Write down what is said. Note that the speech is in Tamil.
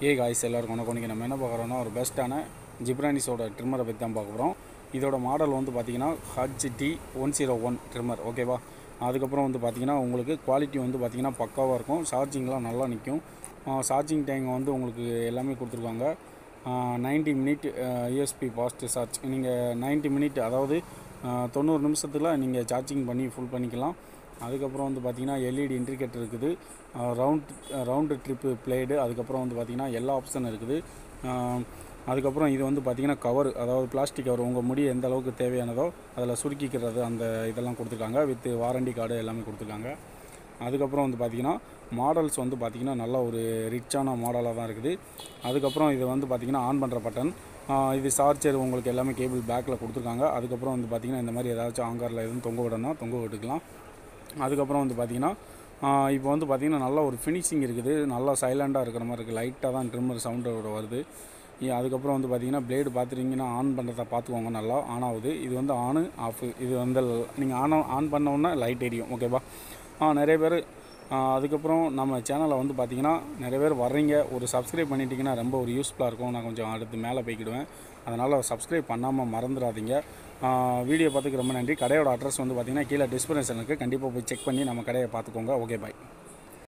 ஏ காய்ஸ் எல்லாருக்கும் வணக்கம் இன்றைக்கி நம்ம என்ன பார்க்குறோன்னா ஒரு பெஸ்ட்டான ஜிப்ரானிஸோட ட்ரிம்மரை பற்றி தான் பார்க்க போகிறோம் இதோட மாடல் வந்து பார்த்தீங்கன்னா H D one zero one trimmer ஓகேவா அதுக்கப்புறம் வந்து பார்த்தீங்கன்னா உங்களுக்கு குவாலிட்டி வந்து பார்த்தீங்கன்னா பக்காவாக இருக்கும் சார்ஜிங்லாம் நல்லா நிற்கும் சார்ஜிங் டைம் வந்து உங்களுக்கு எல்லாமே கொடுத்துருக்காங்க ninety minute USB fast charge நீங்கள் நைன்ட்டி மினிட் அதாவது ஆஹ், தொண்ணூறு நிமிஷத்தில் நீங்கள் சார்ஜிங் பண்ணி ஃபுல் பண்ணிக்கலாம் அதுக்கப்புறம் வந்து பார்த்தீங்கன்னா எல்இடி இண்டிகேட்டர் இருக்குது ரவுண்ட் ரவுண்டு ட்ரிப்பு பிளேடு அதுக்கப்புறம் வந்து பார்த்தீங்கன்னா எல்லா ஆப்ஷன் இருக்குது ஆஹ், அதுக்கப்புறம் இது வந்து பார்த்தீங்கன்னா கவர் அதாவது பிளாஸ்டிக் கவர் உங்கள் முடி எந்த அளவுக்கு தேவையானதோ அதில் சுருக்கிக்கிறது அந்த இதெல்லாம் கொடுத்துருக்காங்க வித் வாரண்டி கார்டு எல்லாமே கொடுத்துருக்காங்க அதுக்கப்புறம் வந்து பார்த்தீங்கன்னா மாடல்ஸ் வந்து பார்த்தீங்கன்னா நல்ல ஒரு ரிச்சான மாடலாக தான் இருக்குது அதுக்கப்புறம் இது வந்து பார்த்தீங்கன்னா ஆன் பண்ணுற பட்டன் இது சார்ஜர் உங்களுக்கு எல்லாமே கேபிள் பேக்கில் கொடுத்துருக்காங்க அதுக்கப்புறம் வந்து பார்த்தீங்கன்னா இந்த மாதிரி ஏதாச்சும் ஆங்காரில் எதுவும் தொங்க விடணும் தொங்க விட்டுக்கலாம் அதுக்கப்புறம் வந்து பார்த்தீங்கன்னா இப்போ வந்து பார்த்தீங்கன்னா நல்ல ஒரு ஃபினிஷிங் இருக்குது நல்லா சைலண்டாக இருக்கிற மாதிரி இருக்குது லைட்டாக தான் ட்ரிம்மர் சவுண்டோட வருது இ- அதுக்கப்புறம் வந்து பார்த்தீங்கன்னா பிளேடு பார்த்துட்டிங்கன்னா ஆன் பண்ணுறத பார்த்துக்கோங்க நல்லா ஆன் ஆகுது இது வந்து ஆனு ஆஃப் இது வந்து நீங்கள் ஆன் ஆன் பண்ணோன்னா லைட் எரியும் ஓகேவா ஆ நிறைய பேர் அதுக்கப்புறம் நம்ம சேனலை வந்து பார்த்தீங்கன்னா நிறைய பேர் வர்றீங்க ஒரு சப்ஸ்கிரைப் பண்ணிட்டீங்கன்னா ரொம்ப ஒரு யூஸ்ஃபுல்லாக இருக்கும் நான் கொஞ்சம் அடுத்து மேலே போய்க்கிடுவேன் அதனால் சப்ஸ்கிரைப் பண்ணாமல் மறந்துடாதீங்க வீடியோ பார்த்துக்கு ரொம்ப நன்றி கடையோட அட்ரஸ் வந்து பார்த்தீங்கன்னா கீழே டிஸ்பிளேஷன் இருக்குது கண்டிப்பாக போய் செக் பண்ணி நம்ம கடையை பார்த்துக்கோங்க ஓகே பாய்